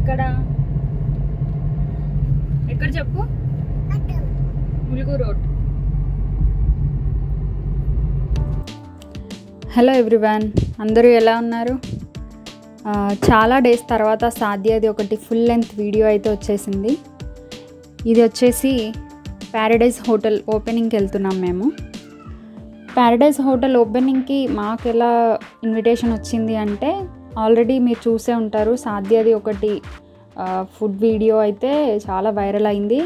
ఎక్కడ ఎక్కడ చెప్పు ములుగు రోడ్ హలో ఎవ్రీవన్ అందరూ ఎలా ఉన్నారు ఆ, చాలా డేస్ తర్వాత సాధ్యది ఒకటి ఫుల్ లెంత్ వీడియో అయితే వచ్చేసింది ఇది వచ్చేసి ప్యారడైజ్ హోటల్ ఓపెనింగ్కి వెళ్తున్నాం మేము ప్యారడైజ్ హోటల్ ఓపెనింగ్కి మాకు ఎలా ఇన్విటేషన్ వచ్చింది అంటే ఆల్రెడీ మీరు చూసే ఉంటారు సాధ్యది ఒకటి ఫుడ్ వీడియో అయితే చాలా వైరల్ అయింది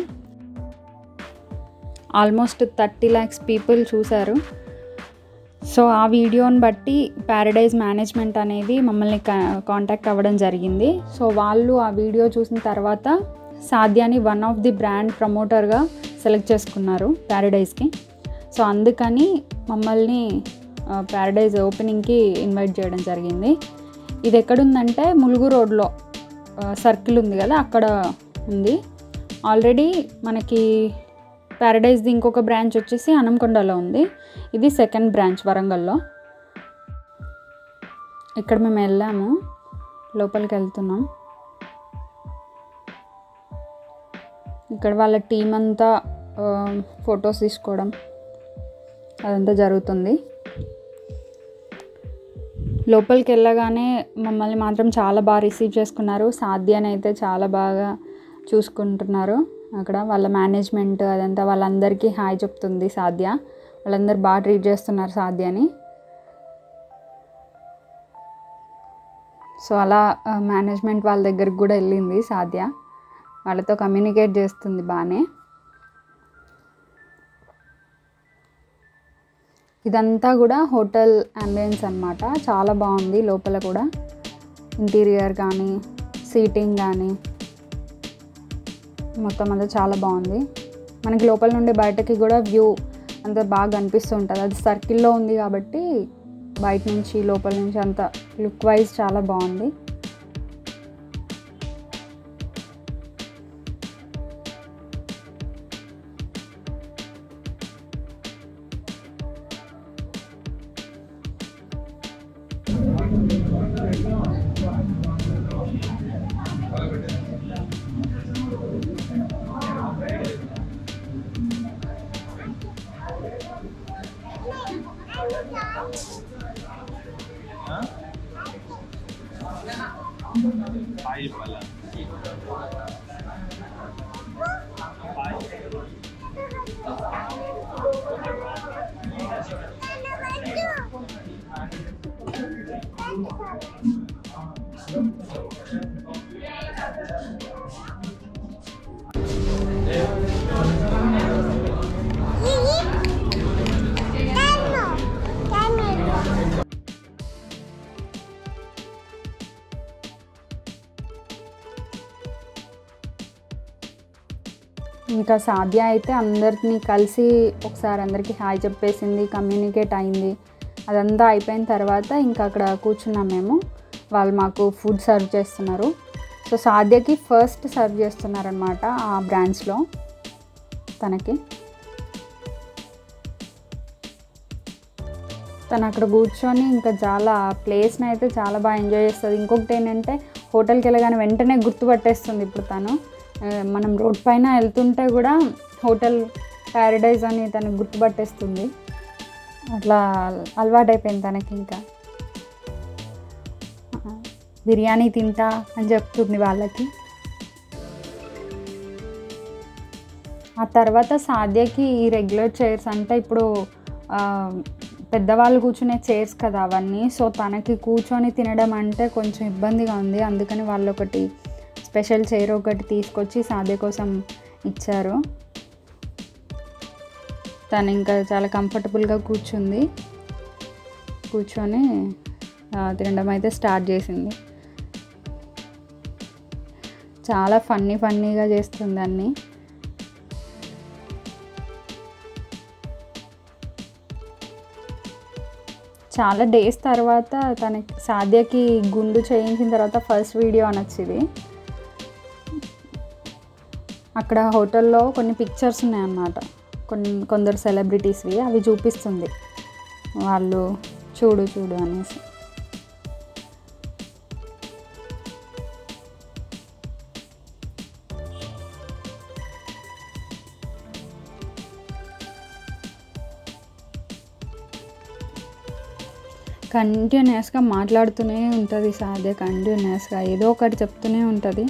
ఆల్మోస్ట్ థర్టీ ల్యాక్స్ పీపుల్ చూశారు సో ఆ వీడియోని బట్టి ప్యారడైజ్ మేనేజ్మెంట్ అనేది మమ్మల్ని కాంటాక్ట్ అవ్వడం జరిగింది సో వాళ్ళు ఆ వీడియో చూసిన తర్వాత సాధ్యాని వన్ ఆఫ్ ది బ్రాండ్ ప్రమోటర్గా సెలెక్ట్ చేసుకున్నారు ప్యారడైజ్కి సో అందుకని మమ్మల్ని ప్యారడైజ్ ఓపెనింగ్కి ఇన్వైట్ చేయడం జరిగింది ఇది ఎక్కడుందంటే ములుగు రోడ్లో సర్కిల్ ఉంది కదా అక్కడ ఉంది ఆల్రెడీ మనకి ప్యారడైజ్ది ఇంకొక బ్రాంచ్ వచ్చేసి అనంకొండలో ఉంది ఇది సెకండ్ బ్రాంచ్ వరంగల్లో ఇక్కడ మేము వెళ్ళాము లోపలికి వెళ్తున్నాం ఇక్కడ వాళ్ళ టీం అంతా ఫొటోస్ తీసుకోవడం అదంతా జరుగుతుంది లోపలికి వెళ్ళగానే మమ్మల్ని మాత్రం చాలా బాగా రిసీవ్ చేసుకున్నారు సాధ్యాన్ని అయితే చాలా బాగా చూసుకుంటున్నారు అక్కడ వాళ్ళ మేనేజ్మెంట్ అదంతా వాళ్ళందరికీ హాయ్ చెప్తుంది సాధ్య వాళ్ళందరూ బాగా ట్రీట్ చేస్తున్నారు సాధ్యని సో అలా మేనేజ్మెంట్ వాళ్ళ దగ్గరికి కూడా వెళ్ళింది సాధ్య వాళ్ళతో కమ్యూనికేట్ చేస్తుంది బాగానే ఇదంతా కూడా హోటల్ అంబియన్స్ అనమాట చాలా బాగుంది లోపల కూడా ఇంటీరియర్ కానీ సీటింగ్ కానీ మొత్తం అంతా చాలా బాగుంది మనకి లోపల నుండి బయటకి కూడా వ్యూ అంత బాగా కనిపిస్తూ ఉంటుంది అది సర్కిల్లో ఉంది కాబట్టి బయట నుంచి లోపల నుంచి అంత లుక్ వైజ్ చాలా బాగుంది ఇంకా సాధ్య అయితే అందరిని కలిసి ఒకసారి అందరికీ హాయ్ చెప్పేసింది కమ్యూనికేట్ అయింది అదంతా అయిపోయిన తర్వాత ఇంకా అక్కడ కూర్చున్నాం మేము వాళ్ళు మాకు ఫుడ్ సర్వ్ చేస్తున్నారు సో సాధ్యకి ఫస్ట్ సర్వ్ చేస్తున్నారనమాట ఆ బ్రాంచ్లో తనకి తను అక్కడ కూర్చొని ఇంకా చాలా ప్లేస్ని అయితే చాలా బాగా ఎంజాయ్ చేస్తుంది ఇంకొకటి ఏంటంటే హోటల్కి వెళ్ళగానే వెంటనే గుర్తుపట్టేస్తుంది ఇప్పుడు తను ఆ, మనం రోడ్ పైన వెళ్తుంటే కూడా హోటల్ ప్యారడైజ్ అని తను గుర్తుపట్టేస్తుంది అట్లా అలవాటైపోయింది తనకి ఇంకా ఆ, బిర్యానీ తింటా అని చెప్తుంది వాళ్ళకి ఆ తర్వాత సాధ్యకి ఈ రెగ్యులర్ చైర్స్ అంటే ఇప్పుడు ఆ, పెద్దవాళ్ళు కూర్చునే చైర్స్ కదా అవన్నీ సో తనకి కూర్చొని తినడం అంటే కొంచెం ఇబ్బందిగా ఉంది అందుకని వాళ్ళు ఒకటి స్పెషల్ చైర్ ఒకటి తీసుకొచ్చి సాధ్య కోసం ఇచ్చారు తను ఇంకా చాలా కంఫర్టబుల్గా కూర్చుంది కూర్చొని ఆ, తినడం అయితే స్టార్ట్ చేసింది చాలా ఫన్నీ ఫన్నీగా చేస్తుంది అన్నీ చాలా డేస్ తర్వాత తనకి సాధ్యకి గుండు చేయించిన తర్వాత ఫస్ట్ వీడియో అనొచ్చు ఇది అక్కడ హోటల్లో కొన్ని పిక్చర్స్ ఉన్నాయన్నమాట కొన్ని కొందరు సెలబ్రిటీస్వి అవి చూపిస్తుంది వాళ్ళు చూడు చూడు అనేసి కంటిన్యూస్గా మాట్లాడుతూనే ఉంటుంది సాధ్య కంటిన్యూస్గా ఏదో ఒకటి చెప్తూనే ఉంటుంది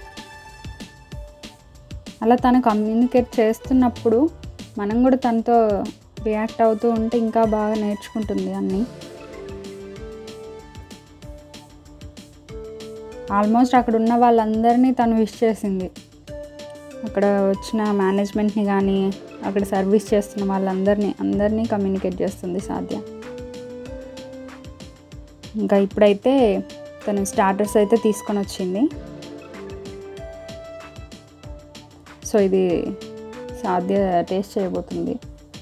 అలా తను కమ్యూనికేట్ చేస్తున్నప్పుడు మనం కూడా తనతో రియాక్ట్ అవుతూ ఉంటే ఇంకా బాగా నేర్చుకుంటుంది అన్నీ ఆల్మోస్ట్ అక్కడ ఉన్న వాళ్ళందరినీ తను విష్ చేసింది అక్కడ వచ్చిన మేనేజ్మెంట్ని కానీ అక్కడ సర్వీస్ చేస్తున్న వాళ్ళందరినీ అందరినీ కమ్యూనికేట్ చేస్తుంది సాధ్య ఇంకా ఇప్పుడైతే తను స్టార్టర్స్ అయితే తీసుకొని వచ్చింది సో ఇది సాధ్య టేస్ట్ చేయబోతుంది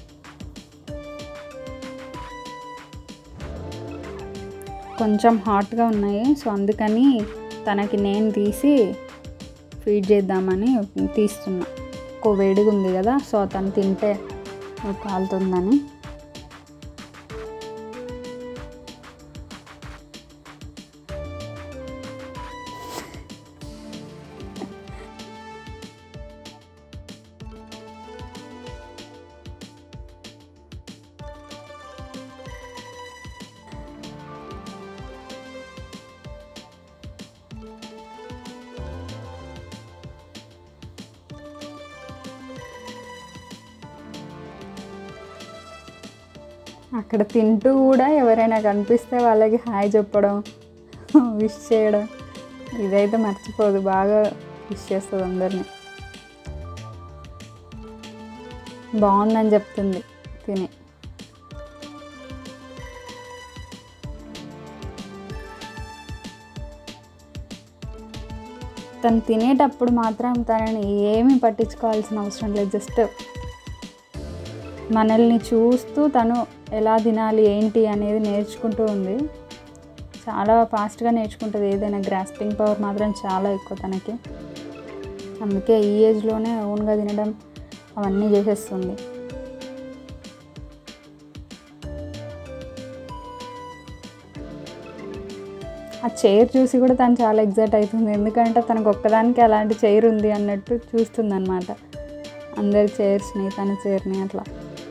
కొంచెం హాట్గా ఉన్నాయి సో అందుకని తనకి నేను తీసి ఫీడ్ చేద్దామని తీస్తున్నా ఎక్కువ వేడిగా ఉంది కదా సో తను తింటే కాలుతుందని అక్కడ తింటూ కూడా ఎవరైనా కనిపిస్తే వాళ్ళకి హాయ్ చెప్పడం విష్ చేయడం ఇదైతే మర్చిపోదు బాగా విష్ చేస్తుంది అందరినీ బాగుందని చెప్తుంది తిని తను తినేటప్పుడు మాత్రం తనని ఏమీ పట్టించుకోవాల్సిన అవసరం లేదు జస్ట్ మనల్ని చూస్తూ తను ఎలా తినాలి ఏంటి అనేది నేర్చుకుంటూ ఉంది చాలా ఫాస్ట్గా నేర్చుకుంటుంది ఏదైనా గ్రాస్పింగ్ పవర్ మాత్రం చాలా ఎక్కువ తనకి అందుకే ఈ ఏజ్లోనే ఓన్గా తినడం అవన్నీ చేసేస్తుంది ఆ చైర్ చూసి కూడా తను చాలా ఎగ్జైట్ అవుతుంది ఎందుకంటే తనకు ఒక్కదానికి అలాంటి చైర్ ఉంది అన్నట్టు చూస్తుంది అనమాట అందరి చైర్స్ని తన చైర్ని అట్లా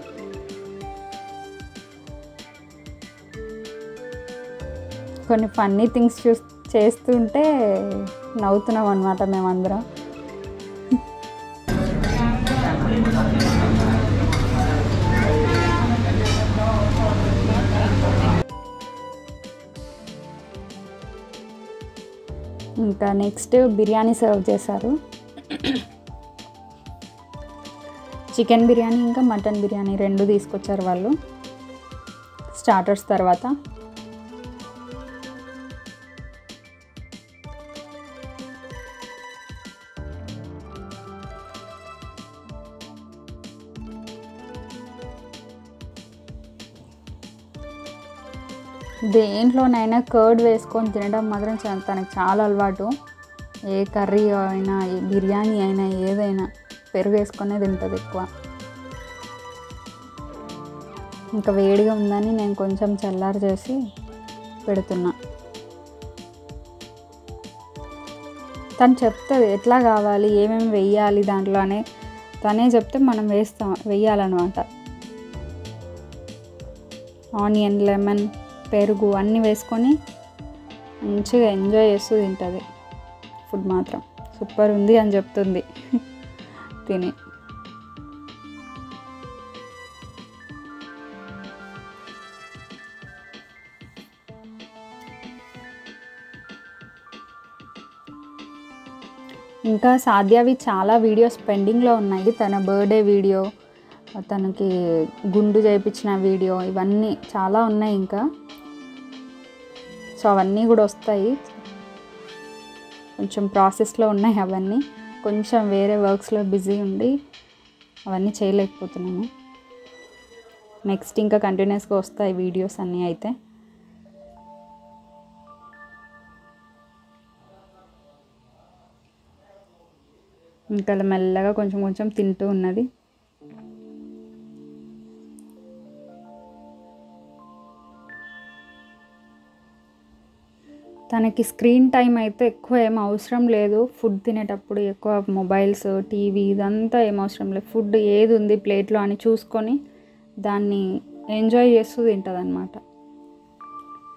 కొన్ని ఫన్నీ థింగ్స్ చూ చేస్తుంటే నవ్వుతున్నాం అనమాట మేమందరం ఇంకా నెక్స్ట్ బిర్యానీ సర్వ్ చేశారు చికెన్ బిర్యానీ ఇంకా మటన్ బిర్యానీ రెండు తీసుకొచ్చారు వాళ్ళు స్టార్టర్స్ తర్వాత దేంట్లోనైనా కర్డ్ వేసుకొని తినడం మాత్రం చా- తనకు చాలా అలవాటు ఏ కర్రీ అయినా ఏ బిర్యానీ అయినా ఏదైనా పెరుగు వేసుకొనే తింటుంది ఎక్కువ ఇంకా వేడిగా ఉందని నేను కొంచెం చల్లారు చేసి పెడుతున్నా తను చెప్తుంది ఎట్లా కావాలి ఏమేమి వెయ్యాలి దాంట్లో అని తనే చెప్తే మనం వేస్తాం వెయ్యాలన్నమాట ఆనియన్ లెమన్ పెరుగు అన్నీ వేసుకొని మంచిగా ఎంజాయ్ చేస్తూ తింటుంది ఫుడ్ మాత్రం సూపర్ ఉంది అని చెప్తుంది తిని ఇంకా సాధ్యవి చాలా వీడియోస్ పెండింగ్లో ఉన్నాయి తన బర్త్డే వీడియో తనకి గుండు చేయించిన వీడియో ఇవన్నీ చాలా ఉన్నాయి ఇంకా సో అవన్నీ కూడా వస్తాయి కొంచెం ప్రాసెస్లో ఉన్నాయి అవన్నీ కొంచెం వేరే వర్క్స్లో బిజీ ఉండి అవన్నీ చేయలేకపోతున్నాను నెక్స్ట్ ఇంకా కంటిన్యూస్గా వస్తాయి వీడియోస్ అన్నీ అయితే ఇంకా అలా మెల్లగా కొంచెం కొంచెం తింటూ ఉన్నది తనకి స్క్రీన్ టైం అయితే ఎక్కువ ఏం అవసరం లేదు ఫుడ్ తినేటప్పుడు ఎక్కువ మొబైల్స్ టీవీ ఇదంతా ఏం అవసరం లేదు ఫుడ్ ఏది ఉంది ప్లేట్లో అని చూసుకొని దాన్ని ఎంజాయ్ చేస్తూ తింటుంది అనమాట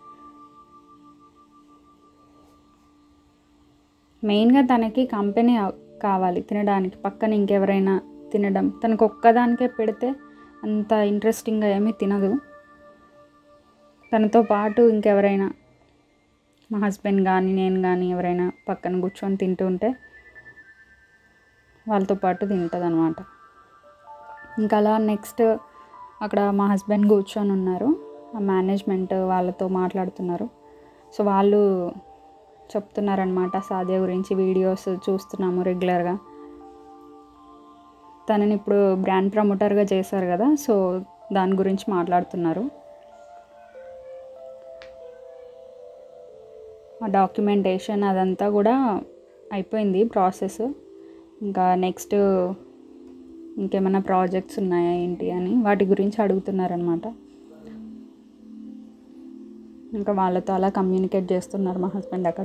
మెయిన్గా తనకి కంపెనీ కావాలి తినడానికి పక్కన ఇంకెవరైనా తినడం తనకు ఒక్కదానికే పెడితే అంత ఇంట్రెస్టింగ్గా ఏమీ తినదు తనతో పాటు ఇంకెవరైనా మా హస్బెండ్ కానీ నేను కానీ ఎవరైనా పక్కన కూర్చొని తింటూ ఉంటే వాళ్ళతో పాటు తింటుంది అనమాట ఇంకా అలా నెక్స్ట్ అక్కడ మా హస్బెండ్ కూర్చొని ఉన్నారు ఆ మేనేజ్మెంట్ వాళ్ళతో మాట్లాడుతున్నారు సో వాళ్ళు చెప్తున్నారనమాట సాధ్య గురించి వీడియోస్ చూస్తున్నాము రెగ్యులర్గా తనని ఇప్పుడు బ్రాండ్ ప్రమోటర్గా చేశారు కదా సో దాని గురించి మాట్లాడుతున్నారు ఆ డాక్యుమెంటేషన్ అదంతా కూడా అయిపోయింది ప్రాసెస్ ఇంకా నెక్స్ట్ ఇంకేమైనా ప్రాజెక్ట్స్ ఉన్నాయా ఏంటి అని వాటి గురించి అడుగుతున్నారనమాట ఇంకా వాళ్ళతో అలా కమ్యూనికేట్ చేస్తున్నారు మా హస్బెండ్ అక్కడ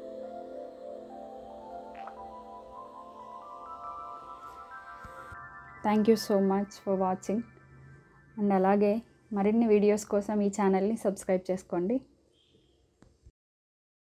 thank you so much for watching and అలాగే మరిన్ని వీడియోస్ కోసం ఈ ఛానల్ని సబ్స్క్రైబ్ చేసుకోండి